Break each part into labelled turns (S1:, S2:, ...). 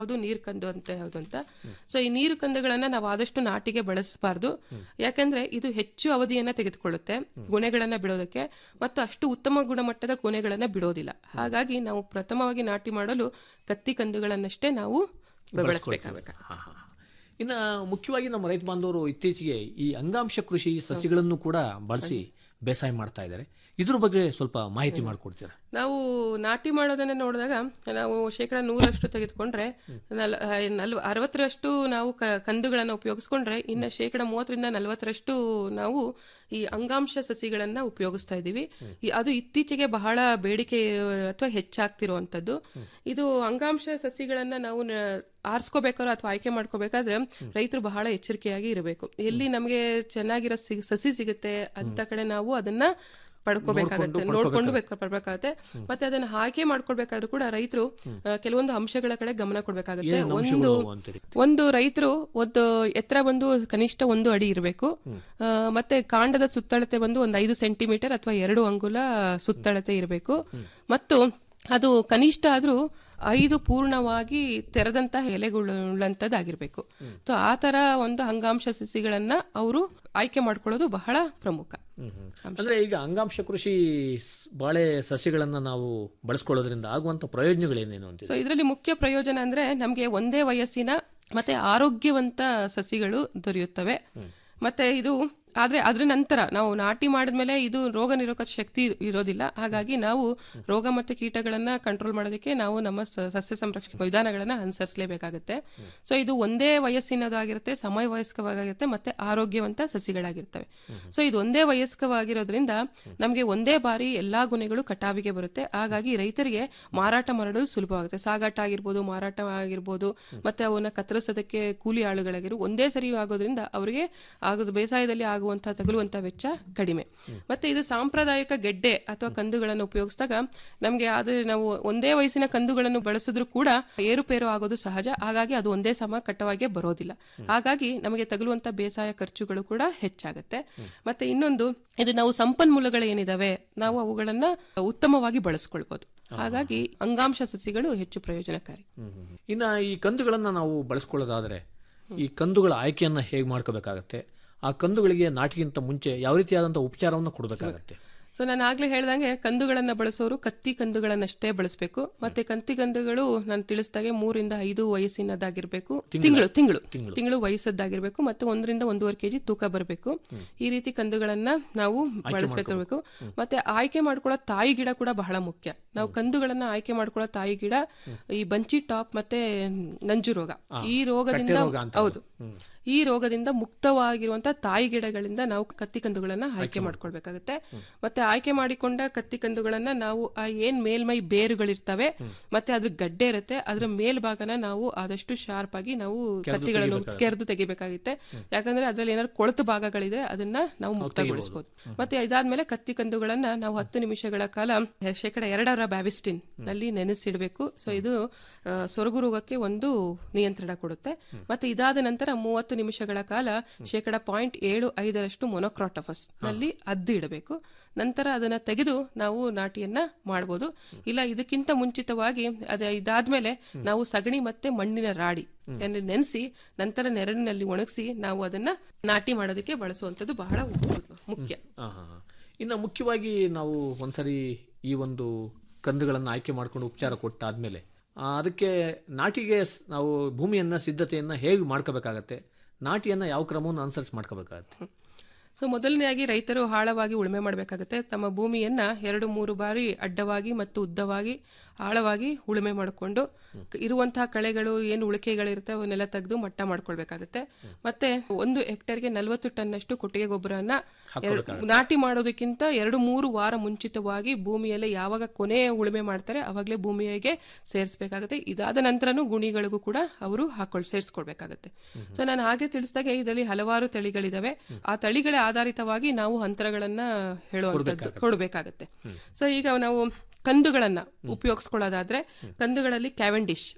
S1: ಯಾವುದು ನೀರು ಕಂದು ಅಂತ ಯಾವುದು ಅಂತ ಸೊ ಈ ನೀರು ಕಂದುಗಳನ್ನ ನಾವು ಆದಷ್ಟು ನಾಟಿಗೆ ಬಳಸಬಾರ್ದು ಯಾಕಂದ್ರೆ ಇದು ಹೆಚ್ಚು ಅವಧಿಯನ್ನ ತೆಗೆದುಕೊಳ್ಳುತ್ತೆ ಗೊನೆಗಳನ್ನ ಬಿಡೋದಕ್ಕೆ ಮತ್ತು ಅಷ್ಟು ಉತ್ತಮ ಗುಣಮಟ್ಟದ ಗೊನೆಗಳನ್ನ ಬಿಡೋದಿಲ್ಲ ಹಾಗಾಗಿ ನಾವು ಪ್ರಥಮವಾಗಿ ನಾಟಿ ಮಾಡಲು ಕತ್ತಿ ಕಂದುಗಳನ್ನಷ್ಟೇ ನಾವು ಬಳಸಬೇಕಾಗಬೇಕು
S2: ಹಾ, ಹಾ, ಹಾ. ಇನ್ನ ಮುಖ್ಯವಾಗಿ ನಮ್ಮ ರೈತ ಬಾಂಧವರು ಇತ್ತೀಚೆಗೆ ಈ ಅಂಗಾಂಶ ಕೃಷಿ ಸಸ್ಯಗಳನ್ನು ಕೂಡ ಬಳಸಿ ಬೇಸಾಯ ಮಾಡ್ತಾ ಇದ್ದಾರೆ ಇದ್ರ ಬಗ್ಗೆ ಸ್ವಲ್ಪ ಮಾಹಿತಿ ಮಾಡಿಕೊಡ್ತೀರಾ
S1: ನಾವು ನಾಟಿ ಮಾಡೋದನ್ನ ನೋಡಿದಾಗ ನಾವು ಶೇಕಡ ನೂರಷ್ಟು ತೆಗೆದುಕೊಂಡ್ರೆ ನಲ್ ನಲ್ ಅರವತ್ತರಷ್ಟು ನಾವು ಕ- ಕಂದುಗಳನ್ನ ಉಪಯೋಗಿಸ್ಕೊಂಡ್ರೆ ಇನ್ನು ಶೇಕಡ ಮೂವತ್ತರಿಂದ ನಲವತ್ತರಷ್ಟು ನಾವು ಈ ಅಂಗಾಂಶ ಸಸಿಗಳನ್ನ ಉಪಯೋಗಿಸ್ತಾ ಇದ್ದೀವಿ ಈ- ಅದು ಇತ್ತೀಚೆಗೆ ಬಹಳ ಬೇಡಿಕೆ ಅಥವಾ ಹೆಚ್ಚಾಗ್ತಿರುವಂತದ್ದು ಇದು ಅಂಗಾಂಶ ಸಸಿಗಳನ್ನ ನಾವು ನ- ಆರಿಸ್ಕೋಬೇಕಾದ್ರೆ ಅಥವಾ ಆಯ್ಕೆ ಮಾಡ್ಕೋಬೇಕಾದ್ರೆ ರೈತರು ಬಹಳ ಎಚ್ಚರಿಕೆಯಾಗಿ ಇರಬೇಕು ಎಲ್ಲಿ ನಮಗೆ ಚೆನ್ನಾಗಿರೋ ಸಿ- ಸಸಿ ಸಿಗುತ್ತೆ ಅಂತ ಕಡೆ ನಾವು ಅದನ್ನ ಪಡ್ಕೋಬೇಕಾಗತ್ತೆ ನೋಡ್ಕೊಂಡು ಬೇಕು ಬರ್ಬೇಕಾಗತ್ತೆ ಮತ್ತೆ ಅದನ್ನ ಆಯ್ಕೆ ಮಾಡ್ಕೊಳ್ಬೇಕಾದ್ರೂ ಕೂಡ ರೈತರು ಆ, ಕೆಲವೊಂದು ಅಂಶಗಳ ಕಡೆ ಗಮನ ಕೊಡ್ಬೇಕಾಗತ್ತೆ
S2: ಏನೇನು
S1: ಒಂದು
S2: ಅಂಶಗಳು ಅಂತೀರಿ
S1: ಒಂದು ರೈತರು ಒಂದು ಎತ್ತರ ಬಂದು ಕನಿಷ್ಠ ಒಂದು ಅಡಿ ಇರಬೇಕು ಮತ್ತೆ ಕಾಂಡದ ಸುತ್ತಳತೆ ಬಂದು ಒಂದು ಐದು ಸೆಂಟಿಮೀಟರ್ ಅಥವಾ ಎರಡು ಅಂಗುಲ ಸುತ್ತಳತೆ ಇರಬೇಕು ಮತ್ತು ಅದು ಕನಿಷ್ಠ ಆದ್ರೂ ಐದು ಪೂರ್ಣವಾಗಿ ತೆರೆದಂತಹ ಎಲೆಗಳುಳ್ಳಂತದ್ದಾಗಿರ್ಬೇಕು ಸೊ ಆ ತರ ಒಂದು ಅಂಗಾಂಶ ಸಸಿಗಳನ್ನ ಅವರು ಆಯ್ಕೆ ಮಾಡ್ಕೊಳ್ಳೋದು ಬಹಳ ಪ್ರಮುಖ
S2: ಅಂದ್ರೆ ಈಗ ಅಂಗಾಂಶ ಕೃಷಿ ಸ್- ಬಾಳೆ ಸಸ್ಯಗಳನ್ನ ನಾವು ಬಳಸ್ಕೊಳ್ಳೋದ್ರಿಂದ ಆಗುವಂತ ಪ್ರಯೋಜನಗಳೇನೇನು ಅಂತೀರಿ
S1: ಸೊ ಇದರಲ್ಲಿ ಮುಖ್ಯ ಪ್ರಯೋಜನ ಅಂದ್ರೆ ನಮಗೆ ಒಂದೇ ವಯಸ್ಸಿನ ಮತ್ತೆ ಆರೋಗ್ಯವಂತ ಸಸಿಗಳು ದೊರೆಯುತ್ತವೆ ಮತ್ತೆ ಇದು ಆದ್ರೆ ಅದ್ರ ನಂತರ ನಾವು ನಾಟಿ ಮಾಡಿದ್ಮೇಲೆ ಇದು ರೋಗ ನಿರೋಧಕ ಶಕ್ತಿ ಇರೋದಿಲ್ಲ ಹಾಗಾಗಿ ನಾವು ರೋಗ ಮತ್ತು ಕೀಟಗಳನ್ನ ಕಂಟ್ರೋಲ್ ಮಾಡೋದಕ್ಕೆ ನಾವು ನಮ್ಮ ಸ- ಸಸ್ಯ ಸಂರಕ್ಷಣೆ ವಿಧಾನಗಳನ್ನ ಅನುಸರಿಸಲೇಬೇಕಾಗುತ್ತೆ ಸೊ ಇದು ಒಂದೇ ವಯಸ್ಸಿನದಾಗಿರುತ್ತೆ ಸಮಯವಯಸ್ಕವಾಗಿರುತ್ತೆ ಮತ್ತೆ ಆರೋಗ್ಯವಂತ ಸಸಿಗಳಾಗಿರ್ತವೆ ಸೊ ಇದು ಒಂದೇ ವಯಸ್ಕವಾಗಿರೋದ್ರಿಂದ ನಮಗೆ ಒಂದೇ ಬಾರಿ ಎಲ್ಲಾ ಗುಣಗಳು ಕಟಾವಿಗೆ ಬರುತ್ತೆ ಹಾಗಾಗಿ ರೈತರಿಗೆ ಮಾರಾಟ ಮಾಡೋದು ಸುಲಭವಾಗುತ್ತೆ ಸಾಗಾಟ ಆಗಿರ್ಬೋದು ಮಾರಾಟ ಆಗಿರ್ಬೋದು ಮತ್ತೆ ಅವನ್ನ ಕತ್ತರಿಸೋದಕ್ಕೆ ಕೂಲಿ ಆಳುಗಳಾಗಿರು ಒಂದೇ ಸರಿ ಆಗೋದ್ರಿಂದ ಅವರಿಗೆ ಆಗೋದು ಬೇಸಾಯದಲ್ಲಿ ಆಗುವಂತ ತಗುಲುವಂತ ವೆಚ್ಚ ಕಡಿಮೆ ಮತ್ತೆ ಇದು ಸಾಂಪ್ರದಾಯಿಕ ಗೆಡ್ಡೆ ಅಥವಾ ಕಂದುಗಳನ್ನು ಉಪಯೋಗಿಸಿದಾಗ ನಮಗೆ ಆದ್ರೆ ನಾವು ಒಂದೇ ವಯಸ್ಸಿನ ಕಂದುಗಳನ್ನು ಬಳಸಿದ್ರು ಕೂಡ ಏರುಪೇರು ಆಗೋದು ಸಹಜ ಹಾಗಾಗಿ ಅದು ಒಂದೇ ಸಮ ಕಟ್ಟವಾಗೆ ಬರೋದಿಲ್ಲ ಹಾಗಾಗಿ ನಮಗೆ ತಗುಲುವಂತ ಬೇಸಾಯ ಖರ್ಚುಗಳು ಕೂಡ ಹೆಚ್ಚಾಗುತ್ತೆ ಮತ್ತೆ ಇನ್ನೊಂದು ಇದು ನಾವು ಸಂಪನ್ಮೂಲಗಳು ಏನಿದಾವೆ ನಾವು ಅವುಗಳನ್ನ ಉತ್ತಮವಾಗಿ ಬಳಸ್ಕೊಳ್ಬಹುದು ಹಾಗಾಗಿ ಅಂಗಾಂಶ ಸಸಿಗಳು ಹೆಚ್ಚು ಪ್ರಯೋಜನಕಾರಿ
S2: ಇನ್ನ ಈ ಕಂದುಗಳನ್ನ ನಾವು ಬಳಸ್ಕೊಳ್ಳೋದಾದ್ರೆ ಈ ಕಂದುಗಳ ಆಯ್ಕೆಯನ್ನ ಹೇಗೆ ಮಾಡ್ಕೋಬೇಕಾಗತ್ತೆ ಆ ಕಂದುಗಳಿಗೆ ನಾಟಿಗಿಂತ ಮುಂಚೆ ಯಾವ ರೀತಿಯಾದಂತಹ ಉಪಚಾರವನ್ನು ಕೊಡಬೇಕಾಗತ್ತೆ
S1: ಸೊ ನಾನು ಆಗ್ಲೇ ಹೇಳ್ದಂಗೆ ಕಂದುಗಳನ್ನ ಬಳಸೋರು ಕತ್ತಿ ಕಂದುಗಳನ್ನಷ್ಟೇ ಬಳಸಬೇಕು ಮತ್ತೆ ಕತ್ತಿ ಕಂದುಗಳು ನಾನು ತಿಳಿಸಿದಾಗೆ ಮೂರಿಂದ ಐದು ವಯಸ್ಸಿನದಾಗಿರ್ಬೇಕು ತಿಂಗಳು ತಿಂಗಳು ತಿಂಗಳು ವಯಸ್ಸದ್ದಾಗಿರ್ಬೇಕು ಮತ್ತೆ ಒಂದರಿಂದ ಒಂದೂವರೆ ಕೆಜಿ ತೂಕ ಬರಬೇಕು ಈ ರೀತಿ ಕಂದುಗಳನ್ನ ನಾವು ಬಳಸಬೇಕಿರ್ಬೇಕು ಮತ್ತೆ ಆಯ್ಕೆ ಮಾಡ್ಕೊಳ್ಳೋ ತಾಯಿ ಗಿಡ ಕೂಡ ಬಹಳ ಮುಖ್ಯ ನಾವು ಕಂದುಗಳನ್ನ ಆಯ್ಕೆ ಮಾಡ್ಕೊಳ್ಳೋ ತಾಯಿ ಗಿಡ ಈ ಬಂಚಿ ಟಾಪ್ ಮತ್ತೆ ನಂಜು ರೋಗ ಈ ರೋಗದಿಂದ
S2: ರೋಗ ಅಂತ
S1: ಹೌದು ಈ ರೋಗದಿಂದ ಮುಕ್ತವಾಗಿರುವಂತ ತಾಯಿ ಗಿಡಗಳಿಂದ ನಾವು ಕತ್ತಿ ಕಂದುಗಳನ್ನ ಆಯ್ಕೆ ಮಾಡ್ಕೊಳ್ಬೇಕಾಗುತ್ತೆ ಮತ್ತೆ ಆಯ್ಕೆ ಮಾಡಿಕೊಂಡ ಕತ್ತಿ ಕಂದುಗಳನ್ನ ನಾವು ಆ ಏನ್ ಮೇಲ್ಮೈ ಬೇರುಗಳಿರ್ತವೆ ಮತ್ತೆ ಅದ್ರ ಗಡ್ಡೆ ಇರುತ್ತೆ ಅದ್ರ ಮೇಲ್ಭಾಗನ ನಾವು ಆದಷ್ಟು ಶಾರ್ಪ್ ಆಗಿ ನಾವು ಕತ್ತಿಗಳನ್ನು ಕೆರೆದು ತೆಗಿಬೇಕಾಗುತ್ತೆ ಯಾಕಂದ್ರೆ ಅದ್ರಲ್ಲಿ ಏನಾದ್ರು ಕೊಳತು ಭಾಗಗಳಿದ್ರೆ ಅದನ್ನ ನಾವು ಮುಕ್ತಗೊಳಿಸಬಹುದು ಮತ್ತೆ ಇದಾದ್ಮೇಲೆ ಕತ್ತಿ ಕಂದುಗಳನ್ನ ನಾವು ಹತ್ತು ನಿಮಿಷಗಳ ಕಾಲ ಶೇಕಡ ಎರಡರ ಬ್ಯಾವಿಸ್ಟಿನ್ ನಲ್ಲಿ ನೆನೆಸಿಡ್ಬೇಕು ಸೊ ಇದು ಆ, ಸೊರಗು ರೋಗಕ್ಕೆ ಒಂದು ನಿಯಂತ್ರಣ ಕೊಡುತ್ತೆ ಮತ್ತೆ ಇದಾದ ನಂತರ ಮೂವತ್ತು ನಿಮಿಷಗಳ ಕಾಲ ಶೇಕಡ ಪಾಯಿಂಟ್ ಏಳು ಐದರಷ್ಟು ಮೊನೊಕ್ರಾಟಫಸ್ ನಲ್ಲಿ ಅದ್ದು ಇಡಬೇಕು ನಂತರ ಅದನ್ನ ತೆಗೆದು ನಾವು ನಾಟಿಯನ್ನ ಮಾಡಬಹುದು ಇಲ್ಲ ಇದಕ್ಕಿಂತ ಮುಂಚಿತವಾಗಿ ಅದ ಇದಾದ್ಮೇಲೆ ನಾವು ಸಗಣಿ ಮತ್ತೆ ಮಣ್ಣಿನ ರಾಡಿ ನೆನೆಸಿ ನಂತರ ನೆರಳಿನಲ್ಲಿ ಒಣಗಿಸಿ ನಾವು ಅದನ್ನ ನಾಟಿ ಮಾಡೋದಕ್ಕೆ ಬಳಸುವಂತದ್ದು ಬಹಳ ಮುಖ್ಯ
S2: ಆ, ಹಾ, ಹಾ. ಇನ್ನು ಮುಖ್ಯವಾಗಿ ನಾವು ಒಂದ್ಸರಿ ಈ ಒಂದು ಕಂದುಗಳನ್ನು ಆಯ್ಕೆ ಮಾಡ್ಕೊಂಡು ಉಪಚಾರ ಕೊಟ್ಟಾದ್ಮೇಲೆ ಆ, ಅದಕ್ಕೆ ನಾಟಿಗೆ ಸ್- ನಾವು ಭೂಮಿಯನ್ನ ಸಿದ್ಧತೆಯನ್ನ ಹೇಗೆ ಮಾಡ್ಕೋಬೇಕಾಗತ್ತೆ ನಾಟಿಯನ್ನ ಯಾವ ಕ್ರಮವನ್ನು ಅನುಸರಿಸಿ ಮಾಡ್ಕೋಬೇಕಾಗತ್ತೆ
S1: ಸೊ ಮೊದಲನೆಯಾಗಿ ರೈತರು ಆಳವಾಗಿ ಉಳುಮೆ ಮಾಡಬೇಕಾಗುತ್ತೆ ತಮ್ಮ ಭೂಮಿಯನ್ನ ಎರಡು ಮೂರು ಬಾರಿ ಅಡ್ಡವಾಗಿ ಮತ್ತು ಉದ್ದವಾಗಿ ಆಳವಾಗಿ ಉಳುಮೆ ಮಾಡಿಕೊಂಡು ಇರುವಂತಹ ಕಳೆಗಳು ಏನು ಉಳಿಕೆಗಳಿರುತ್ತೆ ಅವನ್ನೆಲ್ಲ ತೆಗೆದು ಮಟ್ಟ ಮಾಡ್ಕೊಳ್ಬೇಕಾಗುತ್ತೆ ಮತ್ತೆ ಒಂದು ಹೆಕ್ಟೇರ್ಗೆ ನಲವತ್ತು ಟನ್ನಷ್ಟು ಕೊಟ್ಟಿಗೆ ಗೊಬ್ಬರನ್ನ ಎರಡು- ನಾಟಿ ಮಾಡೋದಕ್ಕಿಂತ ಎರಡು ಮೂರು ವಾರ ಮುಂಚಿತವಾಗಿ ಭೂಮಿಯಲ್ಲಿ ಯಾವಾಗ ಕೊನೆ ಉಳುಮೆ ಮಾಡ್ತಾರೆ ಅವಾಗಲೇ ಭೂಮಿಗೆ ಸೇರಿಸಬೇಕಾಗುತ್ತೆ ಇದಾದ ನಂತರನೂ ಗುಣಿಗಳಿಗೂ ಕೂಡ ಅವರು ಹಾಕೊಳ್ ಸೇರಿಸ್ಕೊಳ್ಬೇಕಾಗುತ್ತೆ ಸೊ ನಾನು ಹಾಗೆ ತಿಳಿಸಿದಾಗ ಇದರಲ್ಲಿ ಹಲವಾರು ತಳಿಗಳಿದಾವೆ ಆ ತಳಿಗಳ ಆಧಾರಿತವಾಗಿ ನಾವು ಅಂತರಗಳನ್ನ ಹೇಳುವಂತದ್ದು ಕೊಡಬೇಕಾಗತ್ತೆ ಸೊ ಈಗ ನಾವು ಕಂದುಗಳನ್ನ ಉಪಯೋಗಿಸ್ಕೊಳ್ಳೋದಾದ್ರೆ ಕಂದುಗಳಲ್ಲಿ ಕ್ಯಾವೆಂಡಿಶ್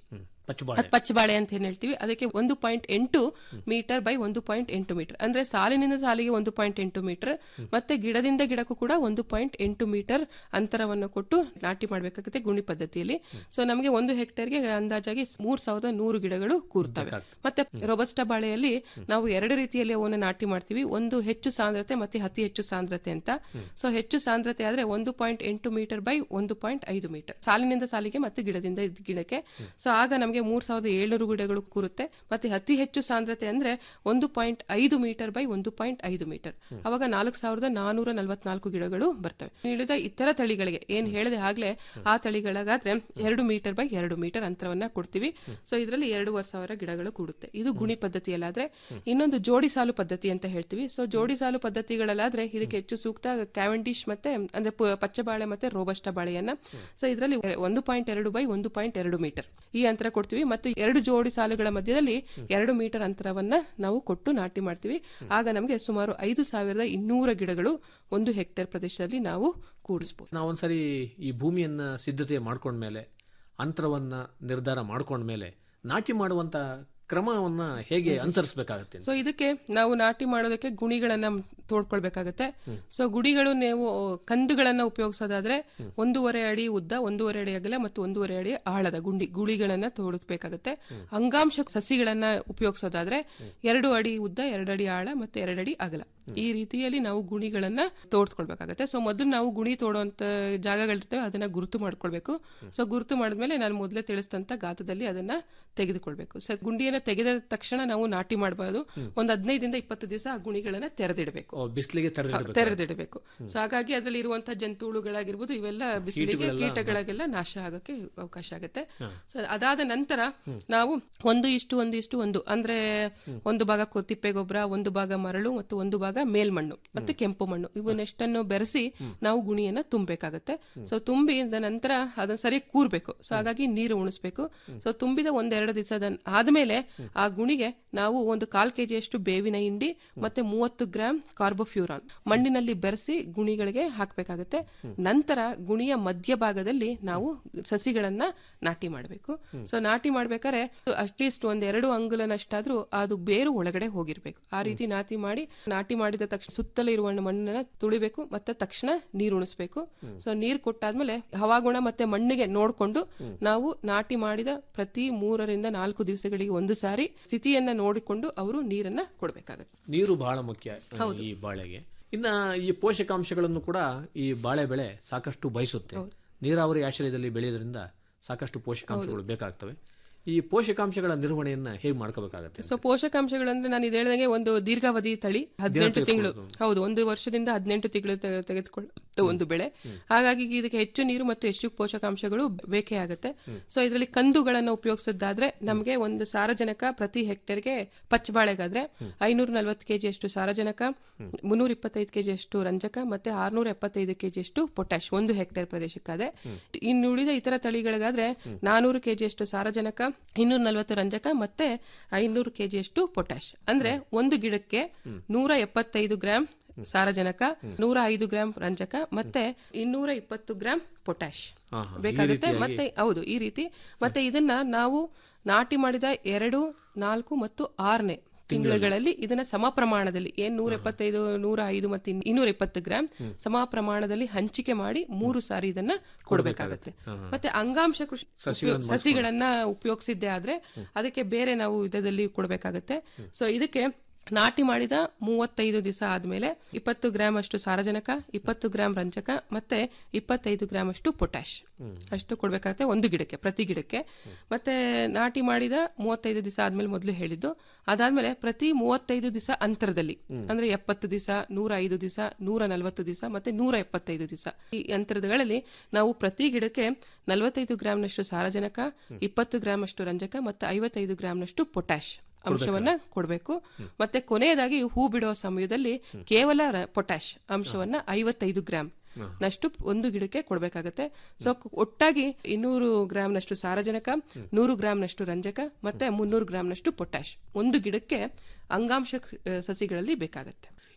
S2: ಪಚ್ಚಬಾಳೆ
S1: ಅದ್ ಪಚ್ಚಬಾಳೆ ಅಂತ ಏನ್ ಹೇಳ್ತೀವಿ ಅದಕ್ಕೆ ಒಂದು ಪಾಯಿಂಟ್ ಎಂಟು ಮೀಟರ್ ಬೈ ಒಂದು ಪಾಯಿಂಟ್ ಎಂಟು ಮೀಟರ್ ಅಂದ್ರೆ ಸಾಲಿನಿಂದ ಸಾಲಿಗೆ ಒಂದು ಪಾಯಿಂಟ್ ಎಂಟು ಮೀಟರ್ ಮತ್ತೆ ಗಿಡದಿಂದ ಗಿಡಕ್ಕೂ ಕೂಡ ಒಂದು ಪಾಯಿಂಟ್ ಎಂಟು ಮೀಟರ್ ಅಂತರವನ್ನು ಕೊಟ್ಟು ನಾಟಿ ಮಾಡಬೇಕಾಗುತ್ತೆ ಗುಣಿ ಪದ್ಧತಿಯಲ್ಲಿ ಸೊ ನಮಗೆ ಒಂದು ಹೆಕ್ಟೇರ್ಗೆ ಅಂದಾಜಾಗಿ ಮೂರ್ ಸಾವಿರದ ನೂರು ಗಿಡಗಳು ಕೂರ್ತವೆ ಮತ್ತೆ ರೊಬಸ್ಟ ಬಾಳೆಯಲ್ಲಿ ನಾವು ಎರಡು ರೀತಿಯಲ್ಲಿ ಅವನ್ನು ನಾಟಿ ಮಾಡ್ತೀವಿ ಒಂದು ಹೆಚ್ಚು ಸಾಂದ್ರತೆ ಮತ್ತೆ ಅತಿ ಹೆಚ್ಚು ಸಾಂದ್ರತೆ ಅಂತ ಸೊ ಹೆಚ್ಚು ಸಾಂದ್ರತೆ ಆದ್ರೆ ಒಂದು ಪಾಯಿಂಟ್ ಎಂಟು ಮೀಟರ್ ಬೈ ಒಂದು ಪಾಯಿಂಟ್ ಐದು ಮೀಟರ್ ಸಾಲಿನಿಂದ ಸಾಲಿಗೆ ಮತ್ತೆ ಗಿಡದಿಂದ ಇದ್ದ ಗಿಡಕ್ಕೆ ಸೊ ಆಗ ನಮಗೆ ಮೂರ್ ಸಾವಿರದ ಏಳ್ನೂರು ಗಿಡಗಳು ಕೂರುತ್ತೆ ಮತ್ತೆ ಅತಿ ಹೆಚ್ಚು ಸಾಂದ್ರತೆ ಅಂದ್ರೆ ಒಂದು ಪಾಯಿಂಟ್ ಐದು ಮೀಟರ್ ಬೈ ಒಂದು ಪಾಯಿಂಟ್ ಐದು ಮೀಟರ್ ಅವಾಗ ನಾಲ್ಕು ಸಾವಿರದ ನಾನೂರ ನಲವತ್ನಾಲ್ಕು ಗಿಡಗಳು ಬರ್ತವೆ ಉಳಿದ ಇತರ ತಳಿಗಳಿಗೆ ಏನ್ ಹೇಳಿದೆ ಆಗ್ಲೇ ಆ ತಳಿಗಳಿಗಾದ್ರೆ ಎರಡು ಮೀಟರ್ ಬೈ ಎರಡು ಮೀಟರ್ ಅಂತರವನ್ನ ಕೊಡ್ತೀವಿ ಸೊ ಇದರಲ್ಲಿ ಎರಡೂವರೆ ಸಾವಿರ ಗಿಡಗಳು ಕೂಡುತ್ತೆ ಇದು ಗುಣಿ ಪದ್ಧತಿಯಲ್ಲಾದ್ರೆ ಇನ್ನೊಂದು ಜೋಡಿ ಸಾಲು ಪದ್ಧತಿ ಅಂತ ಹೇಳ್ತೀವಿ ಸೊ ಜೋಡಿ ಸಾಲು ಪದ್ಧತಿಗಳಲ್ಲಾದ್ರೆ ಇದಕ್ಕೆ ಹೆಚ್ಚು ಸೂಕ್ತ ಕ್ಯಾವೆಂಡಿಶ್ ಮತ್ತೆ ಅಂದ್ರೆ ಪ- ಪಚ್ಚಬಾಳೆ ಮತ್ತೆ ರೋಬಸ್ಟ ಬಾಳೆಯನ್ನ ಸೊ ಇದರಲ್ಲಿ ಒಂದು ಪಾಯಿಂಟ್ ಎರಡು ಬೈ ಒಂದು ಪಾಯಿಂಟ್ ಎರಡು ಮೀಟರ್ ಈ ಅಂತರ ಕೊಡ್ತೀವಿ ಮತ್ತು ಎರಡು ಜೋಡಿ ಸಾಲುಗಳ ಮಧ್ಯದಲ್ಲಿ ಎರಡು ಮೀಟರ್ ಅಂತರವನ್ನ ನಾವು ಕೊಟ್ಟು ನಾಟಿ ಮಾಡ್ತೀವಿ ಆಗ ನಮಗೆ ಸುಮಾರು ಐದು ಸಾವಿರದ ಇನ್ನೂರ ಗಿಡಗಳು ಒಂದು ಹೆಕ್ಟೇರ್ ಪ್ರದೇಶದಲ್ಲಿ ನಾವು ಕೂಡಿಸಬಹುದು
S2: ನಾವು ಒಂದ್ಸರಿ ಈ ಭೂಮಿಯನ್ನ ಸಿದ್ಧತೆ ಮಾಡ್ಕೊಂಡ್ಮೇಲೆ ಅಂತರವನ್ನ ನಿರ್ಧಾರ ಮಾಡ್ಕೊಂಡ್ಮೇಲೆ ನಾಟಿ ಮಾಡುವಂತ ಕ್ರಮವನ್ನ ಹೇಗೆ ಅನುಸರಿಸಬೇಕಾಗತ್ತೆ
S1: ಸೊ ಇದಕ್ಕೆ ನಾವು ನಾಟಿ ಮಾಡೋದಕ್ಕೆ ಗುಣಿಗಳನ್ನ ತೋಡ್ಕೊಳ್ಬೇಕಾಗತ್ತೆ ಸೊ ಗುಡಿಗಳು ನೀವು ಕಂದುಗಳನ್ನ ಉಪಯೋಗಿಸೋದಾದ್ರೆ ಒಂದೂವರೆ ಅಡಿ ಉದ್ದ ಒಂದೂವರೆ ಅಡಿ ಅಗಲ ಮತ್ತು ಒಂದೂವರೆ ಅಡಿ ಆಳದ ಗುಂಡಿ ಗುಳಿಗಳನ್ನ ತೋಡಬೇಕಾಗತ್ತೆ ಅಂಗಾಂಶ ಸಸಿಗಳನ್ನ ಉಪಯೋಗಿಸೋದಾದ್ರೆ ಎರಡು ಅಡಿ ಉದ್ದ ಎರಡು ಅಡಿ ಆಳ ಮತ್ತೆ ಎರಡು ಅಡಿ ಅಗಲ ಈ ರೀತಿಯಲ್ಲಿ ನಾವು ಗುಣಿಗಳನ್ನ ತೋಡ್ಸ್ಕೊಳ್ಬೇಕಾಗತ್ತೆ ಸೊ ಮೊದಲು ನಾವು ಗುಣಿ ತೋಡುವಂತ ಜಾಗಗಳಿರ್ತವೆ ಅದನ್ನ ಗುರುತು ಮಾಡ್ಕೊಳ್ಬೇಕು ಸೊ ಗುರುತು ಮಾಡಿದ್ಮೇಲೆ ನಾನು ಮೊದಲೇ ತಿಳಿಸಿದಂತ ಗಾತ್ರದಲ್ಲಿ ಅದನ್ನ ತೆಗೆದುಕೊಳ್ಬೇಕು ಸೊ ಗುಂಡಿಯನ್ನ ತೆಗೆದ ತಕ್ಷಣ ನಾವು ನಾಟಿ ಮಾಡಬಾರ್ದು ಒಂದ್ ಹದಿನೈದಿಂದ ಇಪ್ಪತ್ತು ದಿವಸ ಆ ಗುಣಿಗಳನ್ನ ತೆರೆದಿಡಬೇಕು
S2: ಬಿಸಿಲಿಗೆ ತಡೆದಿಡಬೇಕು
S1: ತೆರೆದಿಡಬೇಕು ಸೊ ಹಾಗಾಗಿ ಅದರಲ್ಲಿ ಇರುವಂತಹ ಜಂತುಹುಳುಗಳಾಗಿರ್ಬೋದು ಇವೆಲ್ಲ ಬಿಸಿಲಿಗೆ ಕೀಟಗಳಿಗೆಲ್ಲ ನಾಶ ಆಗಕ್ಕೆ ಅವಕಾಶ ಆಗುತ್ತೆ ಸೊ ಅದಾದ ನಂತರ ನಾವು ಒಂದು ಇಷ್ಟು ಒಂದು ಇಷ್ಟು ಒಂದು ಅಂದ್ರೆ ಒಂದು ಭಾಗ ಕೊ- ತಿಪ್ಪೆ ಗೊಬ್ಬರ ಒಂದು ಭಾಗ ಮರಳು ಮತ್ತು ಒಂದು ಭಾಗ ಮೇಲ್ಮಣ್ಣು ಮತ್ತೆ ಕೆಂಪು ಮಣ್ಣು ಇವನ್ನೆಷ್ಟನ್ನು ಬೆರೆಸಿ ನಾವು ಗುಣಿಯನ್ನ ತುಂಬಬೇಕಾಗತ್ತೆ ಸೊ ತುಂಬಿದ ನಂತರ ಅದನ್ನ ಸರಿಯಾಗಿ ಕೂರ್ಬೇಕು ಸೊ ಹಾಗಾಗಿ ನೀರು ಉಣಿಸ್ಬೇಕು ಸೊ ತುಂಬಿದ ಒಂದೆರಡು ದಿವಸದ ಆದ್ಮೇಲೆ ಆ ಗುಣಿಗೆ ನಾವು ಒಂದು ಕಾಲ್ ಕೆಜಿಯಷ್ಟು ಬೇವಿನ ಹಿಂಡಿ ಮತ್ತೆ ಮೂವತ್ತು ಗ್ರಾಂ ಕಾರ್ಬೋಫ್ಯೂರಾನ್ ಮಣ್ಣಿನಲ್ಲಿ ಬೆರೆಸಿ ಗುಣಿಗಳಿಗೆ ಹಾಕಬೇಕಾಗುತ್ತೆ ನಂತರ ಗುಣಿಯ ಮಧ್ಯಭಾಗದಲ್ಲಿ ನಾವು ಸಸಿಗಳನ್ನ ನಾಟಿ ಮಾಡಬೇಕು ಸೊ ನಾಟಿ ಮಾಡ್ಬೇಕಾದ್ರೆ ಅಟ್ಲೀಸ್ಟ್ ಒಂದ್ ಎರಡು ಅಂಗುಲನಷ್ಟಾದ್ರೂ ಅದು ಬೇರು ಒಳಗಡೆ ಹೋಗಿರ್ಬೇಕು ಆ ರೀತಿ ನಾಟಿ ಮಾಡಿ ನಾಟಿ ಮಾಡಿದ ತಕ್ಷಣ ಸುತ್ತಲೂ ಇರುವ ಮಣ್ಣನ್ನ ತುಳಿಬೇಕು ಮತ್ತೆ ತಕ್ಷಣ ನೀರು ಉಣಿಸ್ಬೇಕು ಸೊ ನೀರು ಕೊಟ್ಟಾದ್ಮೇಲೆ ಹವಾಗುಣ ಮತ್ತೆ ಮಣ್ಣಿಗೆ ನೋಡ್ಕೊಂಡು ನಾವು ನಾಟಿ ಮಾಡಿದ ಪ್ರತಿ ಮೂರರಿಂದ ನಾಲ್ಕು ದಿವಸಗಳಿಗೆ ಒಂದು ಸಾರಿ ಸ್ಥಿತಿಯನ್ನ ನೋಡಿಕೊಂಡು ಅವರು ನೀರನ್ನ ಕೊಡ್ಬೇಕಾಗತ್ತೆ
S2: ನೀರು ಬಹಳ ಮುಖ್ಯ ಈ ಬಾಳೆಗೆ ಇನ್ನ ಈ ಪೋಷಕಾಂಶಗಳನ್ನು ಕೂಡ ಈ ಬಾಳೆ ಬೆಳೆ ಸಾಕಷ್ಟು ಬಯಸುತ್ತೆ ನೀರಾವರಿ ಆಶ್ರಯದಲ್ಲಿ ಬೆಳೆಯೋದ್ರಿಂದ ಸಾಕಷ್ಟು ಪೋಷಕಾಂಶಗಳು ಬೇಕಾಗ್ತವೆ ಈ ಪೋಷಕಾಂಶಗಳ ನಿರ್ವಹಣೆಯನ್ನ ಹೇಗೆ ಮಾಡ್ಕೋಬೇಕಾಗತ್ತೆ
S1: ಸೊ ಪೋಷಕಾಂಶಗಳು ಅಂದ್ರೆ ನಾನು ಇದು ಹೇಳಿದಂಗೆ ಒಂದು ದೀರ್ಘಾವಧಿ ತಳಿ ಹದಿನೆಂಟು ತಿಂಗಳು ಹೌದು ಒಂದು ವರ್ಷದಿಂದ ಹದಿನೆಂಟು ತಿಂಗಳು ತೆಗೆ- ತೆಗೆದುಕೊಳ್ಳುತ್ತೆ ಒಂದು ಬೆಳೆ ಹಾಗಾಗಿ ಇದಕ್ಕೆ ಹೆಚ್ಚು ನೀರು ಮತ್ತು ಹೆಚ್ಚು ಪೋಷಕಾಂಶಗಳು ಬೇಕೇ ಆಗುತ್ತೆ ಸೊ ಇದರಲ್ಲಿ ಕಂದುಗಳನ್ನ ಉಪಯೋಗಿಸೋದಾದ್ರೆ ನಮಗೆ ಒಂದು ಸಾರಜನಕ ಪ್ರತಿ ಹೆಕ್ಟೇರ್ಗೆ ಪಚ್ಚಬಾಳೆಗಾದ್ರೆ ಐನೂರ ನಲ್ವತ್ತು ಕೆಜಿ ಅಷ್ಟು ಸಾರಜನಕ ಮುನ್ನೂರ ಇಪ್ಪತ್ತೈದು ಕೆಜಿ ಅಷ್ಟು ರಂಜಕ ಮತ್ತೆ ಆರ್ನೂರ ಎಪ್ಪತ್ತೈದು ಕೆಜಿ ಅಷ್ಟು ಪೊಟ್ಯಾಶ್ ಒಂದು ಹೆಕ್ಟೇರ್ ಪ್ರದೇಶಕ್ಕಾದ್ರೆ ಇನ್ನು ಉಳಿದ ಇತರ ತಳಿಗಳಿಗಾದ್ರೆ ನಾನೂರು ಕೆಜಿ ಅಷ್ಟು ಸಾರಜನಕ ಇನ್ನೂರ ನಲ್ವತ್ತು ರಂಜಕ ಮತ್ತೆ ಐನೂರು ಕೆಜಿಯಷ್ಟು ಪೊಟ್ಯಾಶ್ ಅಂದ್ರೆ ಒಂದು ಗಿಡಕ್ಕೆ ನೂರ ಎಪ್ಪತ್ತೈದು ಗ್ರಾಂ ಸಾರಜನಕ ನೂರ ಐದು ಗ್ರಾಂ ರಂಜಕ ಮತ್ತೆ ಇನ್ನೂರ ಇಪ್ಪತ್ತು ಗ್ರಾಂ ಪೊಟ್ಯಾಶ್
S2: ಹಾ, ಹಾ.
S1: ಬೇಕಾಗುತ್ತೆ ಮತ್ತೆ ಹೌದು ಈ ರೀತಿ ಮತ್ತೆ ಇದನ್ನ ನಾವು ನಾಟಿ ಮಾಡಿದ ಎರಡು ನಾಲ್ಕು ಮತ್ತು ಆರನೇ ತಿಂಗಳುಗಳಲ್ಲಿ ಇದನ್ನ ಸಮ ಪ್ರಮಾಣದಲ್ಲಿ ಏನ್ ನೂರ ಎಪ್ಪತ್ತೈದು ನೂರ ಐದು ಮತ್ತೆ ಇನ್- ಇನ್ನೂರ ಇಪ್ಪತ್ತು ಗ್ರಾಂ ಸಮ ಪ್ರಮಾಣದಲ್ಲಿ ಹಂಚಿಕೆ ಮಾಡಿ ಮೂರು ಸಾರಿ ಇದನ್ನ ಕೊಡಬೇಕಾಗುತ್ತೆ ಮತ್ತೆ ಅಂಗಾಂಶ ಕೃಷಿ ಉಪಯೋಗ- ಸಸಿಗಳನ್ನ ಉಪಯೋಗಿಸಿದ್ದೆ ಆದ್ರೆ ಅದಕ್ಕೆ ಬೇರೆ ನಾವು ವಿಧದಲ್ಲಿ ಕೊಡಬೇಕಾಗತ್ತೆ ಸೊ ಇದಕ್ಕೆ ನಾಟಿ ಮಾಡಿದ ಮೂವತ್ತೈದು ದಿವಸ ಆದ್ಮೇಲೆ ಇಪ್ಪತ್ತು ಗ್ರಾಮ್ ಅಷ್ಟು ಸಾರಜನಕ ಇಪ್ಪತ್ತು ಗ್ರಾಮ್ ರಂಜಕ ಮತ್ತೆ ಇಪ್ಪತ್ತೈದು ಗ್ರಾಮ್ ಅಷ್ಟು ಪೊಟ್ಯಾಶ್ ಅಷ್ಟು ಕೊಡ್ಬೇಕಾಗತ್ತೆ ಒಂದು ಗಿಡಕ್ಕೆ ಪ್ರತಿ ಗಿಡಕ್ಕೆ ಮತ್ತೆ ನಾಟಿ ಮಾಡಿದ ಮೂವತ್ತೈದು ದಿವಸ ಆದ್ಮೇಲೆ ಮೊದಲು ಹೇಳಿದ್ದು ಅದಾದ್ಮೇಲೆ ಪ್ರತಿ ಮೂವತ್ತೈದು ದಿವಸ ಅಂತರದಲ್ಲಿ ಅಂದ್ರೆ ಎಪ್ಪತ್ತು ದಿವಸ ನೂರ ಐದು ದಿವಸ ನೂರ ನಲವತ್ತು ದಿವಸ ಮತ್ತೆ ನೂರ ಎಪ್ಪತ್ತೈದು ದಿವಸ ಈ ಅಂತರಗಳಲ್ಲಿ ನಾವು ಪ್ರತಿ ಗಿಡಕ್ಕೆ ನಲವತ್ತೈದು ಗ್ರಾಮ್ನಷ್ಟು ಸಾರಜನಕ ಇಪ್ಪತ್ತು ಗ್ರಾಮ್ ಅಷ್ಟು ರಂಜಕ ಮತ್ತು ಐವತ್ತೈದು ಗ್ರಾಮ್ನಷ್ಟು ಪೊಟ್ಯಾಶ್ ಅಂಶವನ್ನ ಕೊಡಬೇಕು ಮತ್ತೆ ಕೊನೆಯದಾಗಿ ಹೂ ಬಿಡುವ ಸಮಯದಲ್ಲಿ ಕೇವಲ ರ- ಪೊಟ್ಯಾಶ್ ಅಂಶವನ್ನ ಐವತ್ತೈದು ಗ್ರಾಮ್ ನಷ್ಟು ಒಂದು ಗಿಡಕ್ಕೆ ಕೊಡಬೇಕಾಗತ್ತೆ ಸೊ ಒಟ್ಟಾಗಿ ಇನ್ನೂರು ಗ್ರಾಮ್ನಷ್ಟು ಸಾರಜನಕ ನೂರು ಗ್ರಾಮ್ನಷ್ಟು ರಂಜಕ ಮತ್ತೆ ಮುನ್ನೂರು ಗ್ರಾಮ್ನಷ್ಟು ಪೊಟ್ಯಾಶ್ ಒಂದು ಗಿಡಕ್ಕೆ ಅಂಗಾಂಶ ಕ- ಸಸಿಗಳಲ್ಲಿ ಬೇಕಾಗತ್ತೆ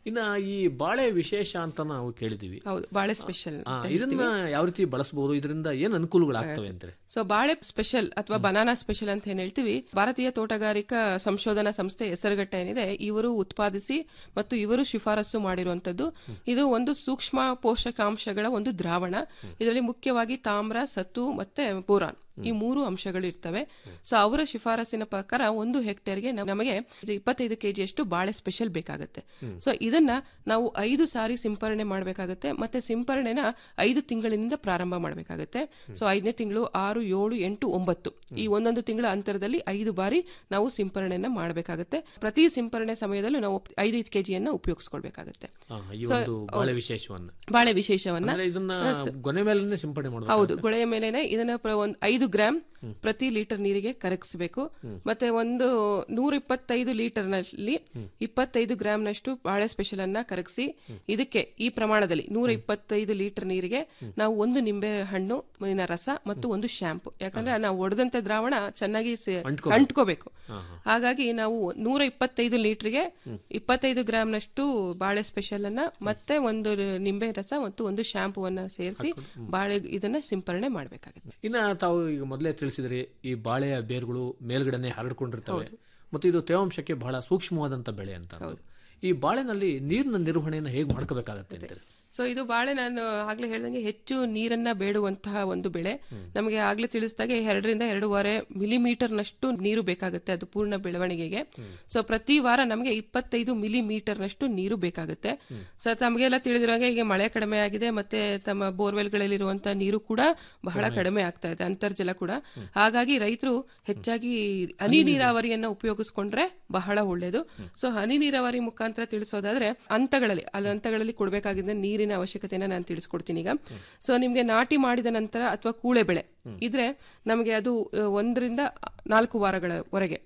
S2: ಇನ್ನ ಈ ಬಾಳೆ ವಿಶೇಷ ಅಂತ ನಾವು ಕೇಳಿದೀವಿ
S1: ಹೌದು ಬಾಳೆ ಸ್ಪೆಷಲ್
S2: ಆ, ಇದನ್ನ ಯಾವ ರೀತಿ ಬಳಸಬಹುದು ಇದರಿಂದ ಏನ್ ಅನುಕೂಲಗಳಾಗ್ತವೆ ಅಂತಾರೆ
S1: ಸೊ ಬಾಳೆ ಸ್ಪೆಷಲ್ ಅಥವಾ ಬನಾನಾ ಸ್ಪೆಷಲ್ ಅಂತ ಏನ್ ಹೇಳ್ತೀವಿ ಭಾರತೀಯ ತೋಟಗಾರಿಕಾ ಸಂಶೋಧನಾ ಸಂಸ್ಥೆ ಹೆಸರುಗಟ್ಟ ಏನಿದೆ ಇವರು ಉತ್ಪಾದಿಸಿ ಮತ್ತು ಇವರು ಶಿಫಾರಸು ಮಾಡಿರುವಂತದ್ದು ಇದು ಒಂದು ಸೂಕ್ಷ್ಮ ಪೋಷಕಾಂಶಗಳ ಒಂದು ದ್ರಾವಣ ಇದರಲ್ಲಿ ಮುಖ್ಯವಾಗಿ ತಾಮ್ರ ಸತ್ತು ಮತ್ತೆ ಬೋರಾನ್ ಈ ಮೂರು ಅಂಶಗಳು ಇರ್ತವೆ ಸೊ ಅವರ ಶಿಫಾರಸಿನ ಪ್ರಕಾರ ಒಂದು ಹೆಕ್ಟೇರ್ಗೆ ನ- ನಮಗೆ ಇದು ಇಪ್ಪತ್ತೈದು ಕೆಜಿಯಷ್ಟು ಬಾಳೆ ಸ್ಪೆಷಲ್ ಬೇಕಾಗುತ್ತೆ ಸೊ ಇದನ್ನ ನಾವು ಐದು ಸಾರಿ ಸಿಂಪರಣೆ ಮಾಡಬೇಕಾಗುತ್ತೆ ಮತ್ತೆ ಸಿಂಪರಣೆನ ಐದು ತಿಂಗಳಿನಿಂದ ಪ್ರಾರಂಭ ಮಾಡಬೇಕಾಗುತ್ತೆ ಸೊ ಐದನೇ ತಿಂಗಳು ಆರು ಏಳು ಎಂಟು ಒಂಬತ್ತು ಈ ಒಂದೊಂದು ತಿಂಗಳ ಅಂತರದಲ್ಲಿ ಐದು ಬಾರಿ ನಾವು ಸಿಂಪರಣೆಯನ್ನ ಮಾಡಬೇಕಾಗುತ್ತೆ ಪ್ರತಿ ಸಿಂಪರಣೆ ಸಮಯದಲ್ಲೂ ನಾವು ಐದೈದು ಕೆಜಿಯನ್ನ ಉಪಯೋಗಿಸ್ಕೊಳ್ಬೇಕಾಗುತ್ತೆ
S2: ಆ, ಈ ಒಂದು ಬಾಳೆ ವಿಶೇಷವನ್ನ
S1: ಬಾಳೆ ವಿಶೇಷವನ್ನ
S2: ಅಂದ್ರೆ ಇದನ್ನ ಗೊನೆ ಮೇಲೆ ಸಿಂಪಡಣೆ ಮಾಡೋದು
S1: ಹೌದು ಗೊಳೆಯ ಮೇಲೆನೆ ಇದನ್ನ ಪ್ರ- ಒಂದ್ ಐದು ಗ್ರಾಮ್ ಪ್ರತಿ ಲೀಟರ್ ನೀರಿಗೆ ಕರಗಿಸಬೇಕು ಮತ್ತೆ ಒಂದು ನೂರ ಇಪ್ಪತ್ತೈದು ಲೀಟರ್ ನಲ್ಲಿ ಇಪ್ಪತ್ತೈದು ಗ್ರಾಮ್ ನಷ್ಟು ಬಾಳೆ ಸ್ಪೆಷಲ್ ಅನ್ನ ಕರಗಿಸಿ ಇದಕ್ಕೆ ಈ ಪ್ರಮಾಣದಲ್ಲಿ ನೂರ ಇಪ್ಪತ್ತೈದು ಲೀಟರ್ ನೀರಿಗೆ ನಾವು ಒಂದು ನಿಂಬೆ ಹಣ್ಣು ಮಣ್ಣಿನ ರಸ ಮತ್ತು ಒಂದು ಶಾಂಪು ಯಾಕಂದ್ರೆ ನಾವು ಒಡೆದಂತ ದ್ರಾವಣ ಚೆನ್ನಾಗಿ ಸೆ- ಅಂಟ್ಕೋಬೇಕು ಹಾಗಾಗಿ ನಾವು ನೂರ ಇಪ್ಪತ್ತೈದು ಲೀಟರ್ಗೆ ಇಪ್ಪತ್ತೈದು ಗ್ರಾಮ್ ನಷ್ಟು ಬಾಳೆ ಸ್ಪೆಷಲ್ ಅನ್ನ ಮತ್ತೆ ಒಂದು ನಿಂಬೆ ರಸ ಮತ್ತು ಒಂದು ಶಾಂಪೂವನ್ನ ಸೇರಿಸಿ ಬಾಳೆ ಇದನ್ನ ಸಿಂಪರಣೆ ಮಾಡಬೇಕಾಗುತ್ತೆ
S2: ಇನ್ನ ತಾವು ಈಗ ಮೊದಲೇ ತಿಳಿಸಿದ್ರಿ ಈ ಬಾಳೆಯ ಬೇರುಗಳು ಮೇಲ್ಗಡೆನೆ ಹರಡ್ಕೊಂಡಿರ್ತವೆ ಮತ್ತು ಇದು ತೇವಾಂಶಕ್ಕೆ ಬಹಳ ಸೂಕ್ಷ್ಮವಾದಂತ ಬೆಳೆ ಅಂತ ಅನ್ನೋದು. ಈ ಬಾಳೆನಲ್ಲಿ ನೀರಿನ ನಿರ್ವಹಣೆಯನ್ನು ಹೇಗೆ ಮಾಡ್ಕೋಬೇಕಾಗತ್ತೆ ಅಂತಾರೆ
S1: ಸೊ ಇದು ಬಾಳೆ ನಾನು ಆಗ್ಲೇ ಹೇಳ್ದಂಗೆ ಹೆಚ್ಚು ನೀರನ್ನ ಬೇಡುವಂತಹ ಒಂದು ಬೆಳೆ ನಮಗೆ ಆಗ್ಲೇ ತಿಳಿಸಿದಾಗೆ ಎರಡರಿಂದ ಎರಡೂವರೆ ಮಿಲಿಮೀಟರ್ ನಷ್ಟು ನೀರು ಬೇಕಾಗುತ್ತೆ ಅದು ಪೂರ್ಣ ಬೆಳವಣಿಗೆಗೆ ಸೊ ಪ್ರತಿ ವಾರ ನಮಗೆ ಇಪ್ಪತ್ತೈದು ಮಿಲಿಮೀಟರ್ ನಷ್ಟು ನೀರು ಬೇಕಾಗುತ್ತೆ ಸೊ ತಮಗೆಲ್ಲ ತಿಳಿದಿರುವಾಗೆ ಈಗ ಮಳೆ ಕಡಿಮೆ ಆಗಿದೆ ಮತ್ತೆ ತಮ್ಮ ಬೋರ್ವೆಲ್ಗಳಲ್ಲಿರುವಂತಹ ನೀರು ಕೂಡ ಬಹಳ ಕಡಿಮೆ ಆಗ್ತಾ ಇದೆ ಅಂತರ್ಜಲ ಕೂಡ ಹಾಗಾಗಿ ರೈತರು ಹೆಚ್ಚಾಗಿ ಹನಿ ನೀರಾವರಿಯನ್ನ ಉಪಯೋಗಿಸ್ಕೊಂಡ್ರೆ ಬಹಳ ಒಳ್ಳೇದು ಸೊ ಹನಿ ನೀರಾವರಿ ಮುಖಾಂತರ ತಿಳಿಸೋದಾದ್ರೆ ಹಂತಗಳಲ್ಲಿ ಅಲ್ಲಿ ಹಂತಗಳಲ್ಲಿ ಕೊಡಬೇಕಾಗಿದ್ದ ನೀರಿನ ಅವಶ್ಯಕತೆನ ನಾನು ತಿಳಿಸ್ಕೊಡ್ತೀನಿ ಈಗ ಸೊ ನಿಮ್ಗೆ ನಾಟಿ ಮಾಡಿದ ನಂತರ ಅಥವಾ ಕೂಳೆ ಬೆಳೆ ಇದ್ರೆ ನಮಗೆ ಅದು ಅ, ಒಂದರಿಂದ ನಾಲ್ಕು ವಾರಗಳವರೆಗೆ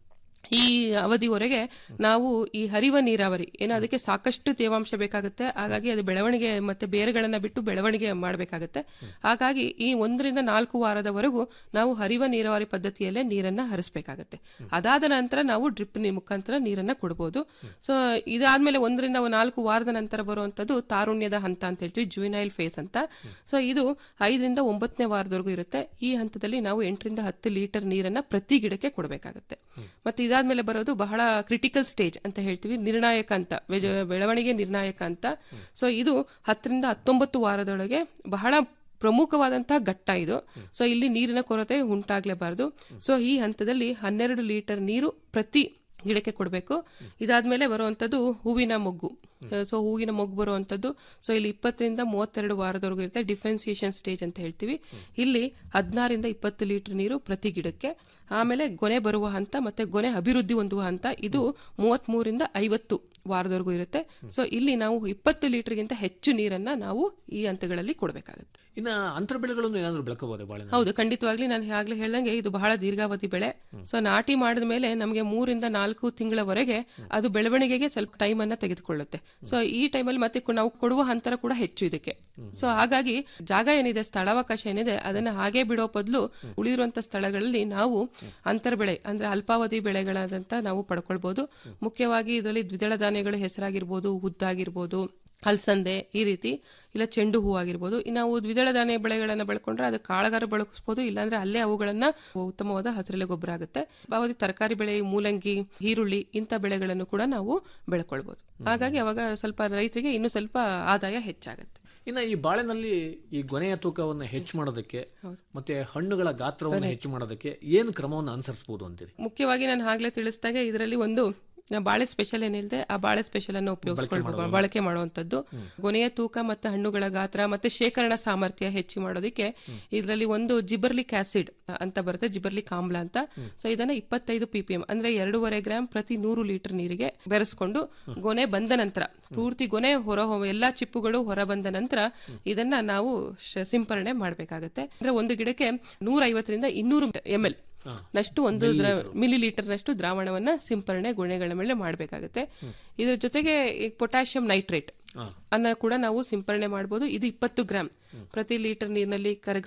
S1: ಈ ಅವಧಿವರೆಗೆ ನಾವು ಈ ಹರಿವ ನೀರಾವರಿ ಏನೋ ಅದಕ್ಕೆ ಸಾಕಷ್ಟು ತೇವಾಂಶ ಬೇಕಾಗುತ್ತೆ ಹಾಗಾಗಿ ಅದು ಬೆಳವಣಿಗೆ ಮತ್ತೆ ಬೇರುಗಳನ್ನ ಬಿಟ್ಟು ಬೆಳವಣಿಗೆ ಮಾಡಬೇಕಾಗುತ್ತೆ ಹಾಗಾಗಿ ಈ ಒಂದರಿಂದ ನಾಲ್ಕು ವಾರದವರೆಗೂ ನಾವು ಹರಿವ ನೀರಾವರಿ ಪದ್ಧತಿಯಲ್ಲೇ ನೀರನ್ನ ಹರಿಸಬೇಕಾಗುತ್ತೆ ಅದಾದ ನಂತರ ನಾವು ಡ್ರಿಪ್ ಮುಖಾಂತರ ನೀರನ್ನ ಕೊಡಬಹುದು ಸೊ ಇದಾದ್ಮೇಲೆ ಒಂದರಿಂದ ನಾಲ್ಕು ವಾರದ ನಂತರ ಬರುವಂತದ್ದು ತಾರುಣ್ಯದ ಹಂತ ಅಂತ ಹೇಳ್ತೀವಿ ಜುವಿನೈಲ್ ಫೇಸ್ ಅಂತ ಸೊ ಇದು ಐದರಿಂದ ಒಂಬತ್ತನೇ ವಾರದವರೆಗೂ ಇರುತ್ತೆ ಈ ಹಂತದಲ್ಲಿ ನಾವು ಎಂಟರಿಂದ ಹತ್ತು ಲೀಟರ್ ನೀರನ್ನ ಪ್ರತಿ ಗಿಡಕ್ಕೆ ಕೊಡಬೇಕಾಗುತ್ತೆ ಮತ್ತೆ ಇದಾದ್ಮೇಲೆ ಬರೋದು ಬಹಳ ಕ್ರಿಟಿಕಲ್ ಸ್ಟೇಜ್ ಅಂತ ಹೇಳ್ತೀವಿ ನಿರ್ಣಾಯಕ ಅಂತ ಬೆಜ- ಬೆಳವಣಿಗೆ ನಿರ್ಣಾಯಕ ಅಂತ ಸೊ ಇದು ಹತ್ತರಿಂದ ಹತ್ತೊಂಬತ್ತು ವಾರದೊಳಗೆ ಬಹಳ ಪ್ರಮುಖವಾದಂತಹ ಘಟ್ಟ ಇದು ಸೊ ಇಲ್ಲಿ ನೀರಿನ ಕೊರತೆ ಉಂಟಾಗ್ಲೇಬಾರದು ಸೊ ಈ ಹಂತದಲ್ಲಿ ಹನ್ನೆರಡು ಲೀಟರ್ ನೀರು ಪ್ರತಿ ಗಿಡಕ್ಕೆ ಕೊಡಬೇಕು ಇದಾದ್ಮೇಲೆ ಬರುವಂತದ್ದು ಹೂವಿನ ಮೊಗ್ಗು ಸೊ ಹೂವಿನ ಮೊಗ್ಗು ಬರುವಂತದ್ದು ಸೊ ಇಲ್ಲಿ ಇಪ್ಪತ್ತರಿಂದ ಮೂವತ್ತೆರಡು ವಾರದವರೆಗೂ ಇರುತ್ತೆ ಡಿಫ್ರೆನ್ಸಿಯೇಷನ್ ಸ್ಟೇಜ್ ಅಂತ ಹೇಳ್ತೀವಿ ಇಲ್ಲಿ ಹದಿನಾರಿಂದ ಇಪ್ಪತ್ತು ಲೀಟರ್ ನೀರು ಪ್ರತಿ ಗಿಡಕ್ಕೆ ಆಮೇಲೆ ಗೊನೆ ಬರುವ ಹಂತ ಮತ್ತೆ ಗೊನೆ ಅಭಿವೃದ್ಧಿ ಹೊಂದುವ ಹಂತ ಇದು ಮೂವತ್ತ್ ಮೂರಿಂದ ಐವತ್ತು ವಾರದವರೆಗೂ ಇರುತ್ತೆ ಸೊ ಇಲ್ಲಿ ನಾವು ಇಪ್ಪತ್ತು ಲೀಟರ್ಗಿಂತ ಹೆಚ್ಚು ನೀರನ್ನ ನಾವು ಈ ಹಂತಗಳಲ್ಲಿ ಕೊಡಬೇಕಾಗುತ್ತೆ
S2: ಇನ್ನ ಅಂತರ ಬೆಳೆಗಳನ್ನು ಏನಾದರೂ ಬೆಳಕಬಹುದೇ ಬಾಳೆ
S1: ಹೌದು ಖಂಡಿತವಾಗ್ಲಿ ನಾನು ಆಗ್ಲೇ ಹೇಳ್ದಂಗೆ ಇದು ಬಹಳ ದೀರ್ಘಾವಧಿ ಬೆಳೆ ಸೊ ನಾಟಿ ಮಾಡಿದ ಮೇಲೆ ನಮಗೆ ಮೂರಿಂದ ನಾಲ್ಕು ತಿಂಗಳವರೆಗೆ ಅದು ಬೆಳವಣಿಗೆಗೆ ಸ್ವಲ್ಪ ಟೈಮ್ ಅನ್ನ ತೆಗೆದುಕೊಳ್ಳುತ್ತೆ ಸೊ ಈ ಟೈಮಲ್ಲಿ ಮತ್ತೆ ಕು- ನಾವು ಕೊಡುವ ಅಂತರ ಕೂಡ ಹೆಚ್ಚು ಇದಕ್ಕೆ ಸೊ ಹಾಗಾಗಿ ಜಾಗ ಏನಿದೆ ಸ್ಥಳಾವಕಾಶ ಏನಿದೆ ಅದನ್ನ ಹಾಗೆ ಬಿಡೋ ಬದಲು ಉಳಿದಿರುವಂತ ಸ್ಥಳಗಳಲ್ಲಿ ನಾವು ಅಂತರ ಬೆಳೆ ಅಂದ್ರೆ ಅಲ್ಪಾವಧಿ ಬೆಳೆಗಳಾದಂತ ನಾವು ಪಡ್ಕೊಳ್ಬಹುದು ಮುಖ್ಯವಾಗಿ ಇದರಲ್ಲಿ ದ್ವಿದಳ ಧಾನ್ಯಗಳು ಹೆಸರಾಗಿರ್ಬೋದು ಉದ್ದಾಗಿರ್ಬೋದು ಅಲಸಂದೆ ಈ ರೀತಿ ಇಲ್ಲ ಚೆಂಡು ಹೂ ಆಗಿರ್ಬೋದು ಇನ್ನು ನಾವು ದ್ವಿದಳ ಧಾನ್ಯ ಬೆಳೆಗಳನ್ನ ಬೆಳ್ಕೊಂಡ್ರೆ ಅದು ಕಾಳಗಾರ ಬಳಸ್ಬೋದು ಇಲ್ಲಾಂದ್ರೆ ಅಲ್ಲೇ ಅವುಗಳನ್ನ ಉತ್ತಮವಾದ ಹಸಿರೆಲೆ ಗೊಬ್ಬರ ಆಗುತ್ತೆ ಬಾವದಿ ತರಕಾರಿ ಬೆಳೆ ಮೂಲಂಗಿ ಈರುಳ್ಳಿ ಇಂಥ ಬೆಳೆಗಳನ್ನು ಕೂಡ ನಾವು ಬೆಳ್ಕೊಳ್ಬಹುದು ಹಾಗಾಗಿ ಅವಾಗ ಸ್ವಲ್ಪ ರೈತರಿಗೆ ಇನ್ನೂ ಸ್ವಲ್ಪ ಆದಾಯ ಹೆಚ್ಚಾಗುತ್ತೆ
S2: ಇನ್ನ ಈ ಬಾಳೆನಲ್ಲಿ ಈ ಗೊನೆಯ ತೂಕವನ್ನು ಹೆಚ್ಚು ಮಾಡೋದಕ್ಕೆ ಮತ್ತೆ ಹಣ್ಣುಗಳ ಗಾತ್ರವನ್ನು ಹೆಚ್ಚು ಮಾಡೋದಕ್ಕೆ ಏನು ಕ್ರಮವನ್ನು ಅನುಸರಿಸಬಹುದು ಅಂತೀರಿ
S1: ಮುಖ್ಯವಾಗಿ ನಾನು ಆಗ್ಲೇ ತಿಳಿಸಿದಾಗೆ ಇದರಲ್ಲಿ ಒಂದು ನಾ ಬಾಳೆ ಸ್ಪೆಷಲ್ ಏನ್ ಹೇಳಿದೆ ಆ ಬಾಳೆ ಸ್ಪೆಷಲ್ ಅನ್ನು ಉಪಯೋಗಿಸ್ಕೊಳ್ಬಹುದು ಬಳಕೆ ಮಾಡುವಂತದ್ದು ಗೊನೆಯ ತೂಕ ಮತ್ತು ಹಣ್ಣುಗಳ ಗಾತ್ರ ಮತ್ತೆ ಶೇಖರಣಾ ಸಾಮರ್ಥ್ಯ ಹೆಚ್ಚು ಮಾಡೋದಕ್ಕೆ ಇದರಲ್ಲಿ ಒಂದು ಜಿಬರ್ಲಿಕ್ ಆಸಿಡ್ ಅಂತ ಬರುತ್ತೆ ಜಿಬರ್ಲಿಕ್ ಆಮ್ಲ ಅಂತ ಸೊ ಇದನ್ನ ಇಪ್ಪತ್ತೈದು ಪಿಪಿಎಂ ಅಂದ್ರೆ ಎರಡೂವರೆ ಗ್ರಾಮ್ ಪ್ರತಿ ನೂರು ಲೀಟರ್ ನೀರಿಗೆ ಬೆರೆಸ್ಕೊಂಡು ಗೊನೆ ಬಂದ ನಂತರ ಪೂರ್ತಿ ಗೊನೆ ಹೊರ ಹೊ- ಎಲ್ಲಾ ಚಿಪ್ಪುಗಳು ಹೊರ ಬಂದ ನಂತರ ಇದನ್ನ ನಾವು ಶ- ಸಿಂಪರಣೆ ಮಾಡಬೇಕಾಗುತ್ತೆ ಅಂದ್ರೆ ಒಂದು ಗಿಡಕ್ಕೆ ನೂರ ಐವತ್ತರಿಂದ ಇನ್ನೂರು ಎಂ ಎಲ್ ನಷ್ಟು ಒಂದು ಮಿಲಿ ಲೀಟರ್ ನಷ್ಟು ದ್ರಾವಣವನ್ನ ಸಿಂಪರಣೆ ಗುಣೆಗಳ ಮೇಲೆ ಮಾಡಬೇಕಾಗುತ್ತೆ ಇದ್ರ ಜೊತೆಗೆ ಪೊಟ್ಯಾಷಿಯಂ ನೈಟ್ರೇಟ್ ಅನ್ನ ಕೂಡ ನಾವು ಸಿಂಪರಣೆ ಮಾಡಬಹುದು ಇದು ಇಪ್ಪತ್ತು ಗ್ರಾಮ್ ಪ್ರತಿ ಲೀಟರ್ ನೀರಿನಲ್ಲಿ ಕರಗಿಸಿ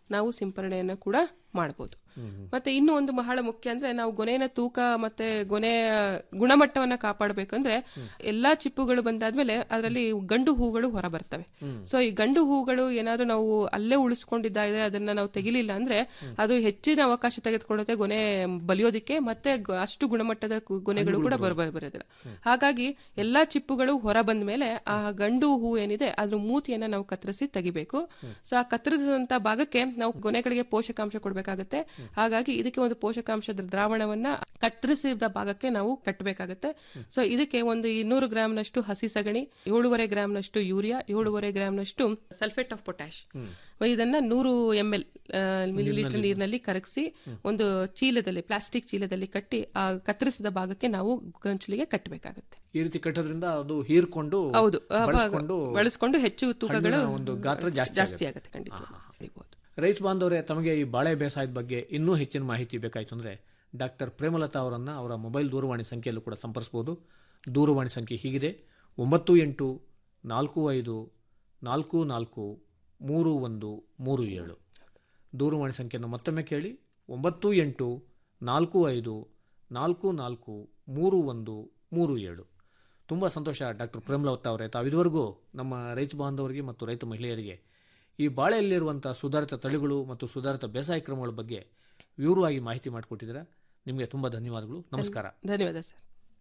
S1: ನಾವು ಸಿಂಪರಣೆಯನ್ನು ಕೂಡ ಮಾಡಬಹುದು ಮತ್ತೆ ಇನ್ನು ಒಂದು ಬಹಳ ಮುಖ್ಯ ಅಂದ್ರೆ ನಾವು ಗೊನೆಯ ತೂಕ ಮತ್ತೆ ಗೊನೆಯ ಗುಣಮಟ್ಟವನ್ನ ಕಾಪಾಡಬೇಕಂದ್ರೆ ಎಲ್ಲಾ ಚಿಪ್ಪುಗಳು ಬಂದಾದ್ಮೇಲೆ ಅದರಲ್ಲಿ ಗಂಡು ಹೂಗಳು ಹೊರ ಬರ್ತವೆ ಸೊ ಈ ಗಂಡು ಹೂಗಳು ಏನಾದ್ರೂ ನಾವು ಅಲ್ಲೇ ಉಳಿಸ್ಕೊಂಡಿದ್ದಾದ್ರೆ ಅದನ್ನ ನಾವು ತೆಗಿಲಿಲ್ಲ ಅಂದ್ರೆ ಅದು ಹೆಚ್ಚಿನ ಅವಕಾಶ ತೆಗೆದುಕೊಳ್ಳುತ್ತೆ ಗೊನೆ ಬಲಿಯೋದಿಕ್ಕೆ ಮತ್ತೆ ಗ- ಅಷ್ಟು ಗುಣಮಟ್ಟದ ಕು- ಗೊನೆಗಳು ಕೂಡ ಬರ ಬರ- ಬರೋದಿಲ್ಲ ಹಾಗಾಗಿ ಎಲ್ಲಾ ಚಿಪ್ಪುಗಳು ಹೊರ ಬಂದ ಮೇಲೆ ಆ ಗಂಡು ಹೂ ಏನಿದೆ ಅದ್ರ ಮೂತಿಯನ್ನ ನಾವು ಕತ್ತರಿಸಿ ತೆಗಿಬೇಕು ಸೊ ಆ ಕತ್ತರಿಸಿದಂತ ಭಾಗಕ್ಕೆ ನಾವು ಗೊನೆಗಳಿಗೆ ಪೋಷಕಾಂಶ ಕೊಡಬೇಕಾಗತ್ತೆ ಹಾಗಾಗಿ ಇದಕ್ಕೆ ಒಂದು ಪೋಷಕಾಂಶದ ದ್ರಾವಣವನ್ನ ಕತ್ತರಿಸಿದ ಭಾಗಕ್ಕೆ ನಾವು ಕಟ್ಟಬೇಕಾಗತ್ತೆ ಸೊ ಇದಕ್ಕೆ ಒಂದು ಇನ್ನೂರು ಗ್ರಾಮ್ನಷ್ಟು ಹಸಿ ಸಗಣಿ ಏಳೂವರೆ ಗ್ರಾಮ್ನಷ್ಟು ಯೂರಿಯಾ ಏಳೂವರೆ ಗ್ರಾಮ್ನಷ್ಟು ಸಲ್ಫೇಟ್ ಆಫ್ ಪೊಟ್ಯಾಶ್ ಇದನ್ನ ನೂರು ಎಂ ಎಲ್ ಮಿಲಿಲೀಟರ್ ನೀರಿನಲ್ಲಿ ಕರಗಿಸಿ ಒಂದು ಚೀಲದಲ್ಲಿ ಪ್ಲಾಸ್ಟಿಕ್ ಚೀಲದಲ್ಲಿ ಕಟ್ಟಿ ಆ ಕತ್ತರಿಸಿದ ಭಾಗಕ್ಕೆ ನಾವು ಗಂಚಲಿಗೆ ಕಟ್ಟಬೇಕಾಗತ್ತೆ
S2: ಈ ರೀತಿ ಕಟ್ಟೋದ್ರಿಂದ ಅದು ಹೀರ್ಕೊಂಡು
S1: ಹೌದು ಆ ಭಾಗ-
S2: ಬಳಸ್ಕೊಂಡು
S1: ಬಳಸ್ಕೊಂಡು ಹೆಚ್ಚು ತೂಕಗಳು
S2: ಹಣ್ಣಿನ ಒಂದು ಗಾತ್ರ ಜಾಸ್ತಿ
S1: ಜಾಸ್ತಿ ಆಗುತ್ತೆ ಖಂಡಿತ ಬೆಳಿಬೋದು.
S2: ರೈತ ಬಾಂಧವರೇ ತಮಗೆ ಈ ಬಾಳೆ ಬೇಸಾಯದ ಬಗ್ಗೆ ಇನ್ನೂ ಹೆಚ್ಚಿನ ಮಾಹಿತಿ ಬೇಕಾಯಿತು ಅಂದರೆ ಡಾಕ್ಟರ್ ಪ್ರೇಮಲತಾ ಅವರನ್ನು ಅವರ ಮೊಬೈಲ್ ದೂರವಾಣಿ ಸಂಖ್ಯೆಯಲ್ಲೂ ಕೂಡ ಸಂಪರ್ಸ್ಬೋದು ದೂರವಾಣಿ ಸಂಖ್ಯೆ ಹೀಗಿದೆ ಒಂಬತ್ತು ಎಂಟು ನಾಲ್ಕು ಐದು ನಾಲ್ಕು ನಾಲ್ಕು ಮೂರು ಒಂದು ಮೂರು ಏಳು ದೂರವಾಣಿ ಸಂಖ್ಯೆಯನ್ನು ಮತ್ತೊಮ್ಮೆ ಕೇಳಿ ಒಂಬತ್ತು ಎಂಟು ನಾಲ್ಕು ಐದು ನಾಲ್ಕು ನಾಲ್ಕು ಮೂರು ಒಂದು ಮೂರು ಏಳು ತುಂಬ ಸಂತೋಷ ಡಾಕ್ಟರ್ ಪ್ರೇಮಲತಾ ಅವರೇ ತಾವು ಇದುವರೆಗೂ ನಮ್ಮ ರೈತ ಬಾಂಧವರಿಗೆ ಮತ್ತು ರೈತ ಮಹಿಳೆಯರಿಗೆ ಈ ಬಾಳೆಯಲ್ಲಿರುವಂಥ ಸುಧಾರಿತ ತಳಿಗಳು ಮತ್ತು ಸುಧಾರಿತ ಬೇಸಾಯ ಕ್ರಮಗಳ ಬಗ್ಗೆ ವಿವರವಾಗಿ ಮಾಹಿತಿ ಮಾಡಿಕೊಟ್ಟಿದ್ದೀರಾ ನಿಮಗೆ ತುಂಬ ಧನ್ಯವಾದಗಳು ನಮಸ್ಕಾರ
S1: ಧನ್ಯವಾದ ಸರ್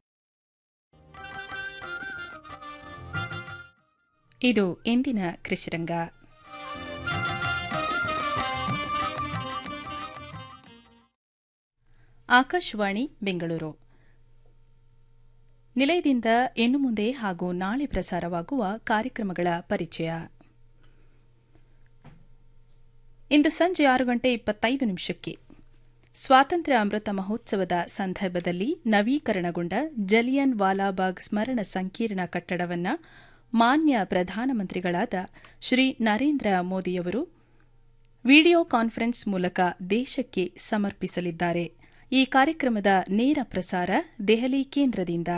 S3: ಇದು ಇಂದಿನ ಕೃಷಿರಂಗ ಆಕಾಶವಾಣಿ ಬೆಂಗಳೂರು ನಿಲಯದಿಂದ ಇನ್ನು ಮುಂದೆ ಹಾಗೂ ನಾಳೆ ಪ್ರಸಾರವಾಗುವ ಕಾರ್ಯಕ್ರಮಗಳ ಪರಿಚಯ ಇಂದು ಸಂಜೆ ಆರು ಗಂಟೆ ಇಪ್ಪತ್ತೈದು ನಿಮಿಷಕ್ಕೆ ಸ್ವಾತಂತ್ರ್ಯ ಅಮೃತ ಮಹೋತ್ಸವದ ಸಂದರ್ಭದಲ್ಲಿ ನವೀಕರಣಗೊಂಡ ಜಲಿಯನ್ ವಾಲಾಬಾಗ್ ಸ್ಮರಣ ಸಂಕೀರ್ಣ ಕಟ್ಟಡವನ್ನು ಮಾನ್ಯ ಪ್ರಧಾನಮಂತ್ರಿಗಳಾದ ಶ್ರೀ ನರೇಂದ್ರ ಮೋದಿಯವರು ವಿಡಿಯೋ ಕಾನ್ಫರೆನ್ಸ್ ಮೂಲಕ ದೇಶಕ್ಕೆ ಸಮರ್ಪಿಸಲಿದ್ದಾರೆ ಈ ಕಾರ್ಯಕ್ರಮದ ನೇರ ಪ್ರಸಾರ ದೆಹಲಿ ಕೇಂದ್ರದಿಂದ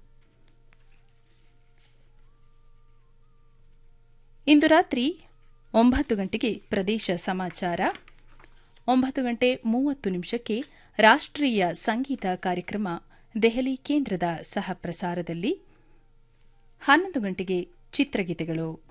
S3: ಇಂದು ರಾತ್ರಿ ಒಂಬತ್ತು ಗಂಟೆಗೆ ಪ್ರದೇಶ ಸಮಾಚಾರ ಒಂಬತ್ತು ಗಂಟೆ ಮೂವತ್ತು ನಿಮಿಷಕ್ಕೆ ರಾಷ್ಟ್ರೀಯ ಸಂಗೀತ ಕಾರ್ಯಕ್ರಮ ದೆಹಲಿ ಕೇಂದ್ರದ ಸಹ ಪ್ರಸಾರದಲ್ಲಿ ಹನ್ನೊಂದು ಗಂಟೆಗೆ ಚಿತ್ರಗೀತೆಗಳು